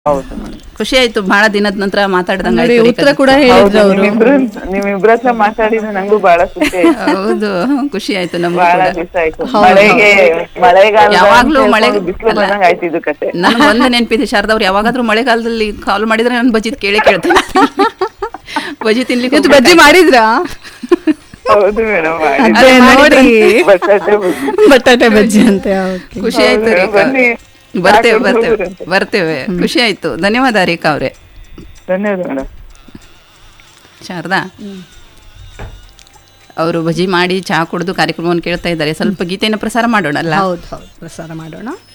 ಹೌದು ಮೇಡಮ್ ಖುಷಿ ಆಯ್ತು ಬಹಳ ದಿನದ ನಂತರ ಮಾತಾಡ್ದಂಗ ನೋಡಿ ಉತ್ತರ ಕೂಡ ಹೇಳಿದ್ರು ಅವರು ನಿಮ್ಮಿಬ್ರು ನಿಮ್ಮಿಬ್ರ ಹತ್ರ ಮಾತಾಡಿದ್ರೆ ನಂಗೂ ಬಹಳ ಖುಷಿ ಆಯ್ತು ಹೌದು ಖುಷಿ ಆಯ್ತು ನಮ್ಗೂ ಬಹಳ ಕೂಡ ದಿವಸ ಆಯ್ತು ಮಳೆಗೆ ಮಳೆಗಾಲ ಯಾವಾಗ್ಲೂ ಮಳೆ ಬಿಸಿಲು ಬಂದಂಗ ಆಯ್ತು ಇದು ಕತೆ ನನಗೆ ಒಂದು ನೆನಪಿದೆ ಶಾರದಾ ಅವ್ರು ಯಾವಾಗಾದ್ರೂ ಮಳೆಗಾಲದಲ್ಲಿ ಕಾಲ್ ಮಾಡಿದ್ರೆ ನಾನು ಬಜ್ಜಿದ್ ಕೇಳಿ ಕೇಳ್ತೇನೆ ಬಜ್ಜಿ ತಿನ್ಲಿಕ್ಕೆ ಇವತ್ತು ಬಜ್ಜಿ ಮಾಡಿದ್ರಾ ಹೌದು ಮೇಡಮ್ ಅದೇ ನೋಡಿ ಬಟಾಟೆ ಬಜ್ಜಿ. ಬಟಾಟೆ ಬಜ್ಜಿ ಅಂತೆ ಓಕೆ ಖುಷಿ ಆಯ್ತು ಹೌದು, ರೇಖಾ ಬನ್ನಿ. ಬರ್ತೇವೆ ಸಾಕು ಬರ್ತೇವೆ ಹೋಗುದಂತೆ. ಬರ್ತೇವೆ ಖುಷಿ ಆಯ್ತು ಧನ್ಯವಾದ ರೇಖಾ ಅವರೇ ಧನ್ಯವಾದ ಮೇಡಮ್ ಶಾರದಾ ಅವರು ಬಜ್ಜಿ ಮಾಡಿ ಚಹಾ ಕುಡಿದು ಕಾರ್ಯಕ್ರಮವನ್ನು ಕೇಳ್ತಾ ಇದ್ದಾರೆ ಸ್ವಲ್ಪ ಗೀತೆಯನ್ನು ಪ್ರಸಾರ ಮಾಡೋಣ ಅಲ್ಲ ಹೌದು ಹೌದು ಪ್ರಸಾರ ಮಾಡೋಣ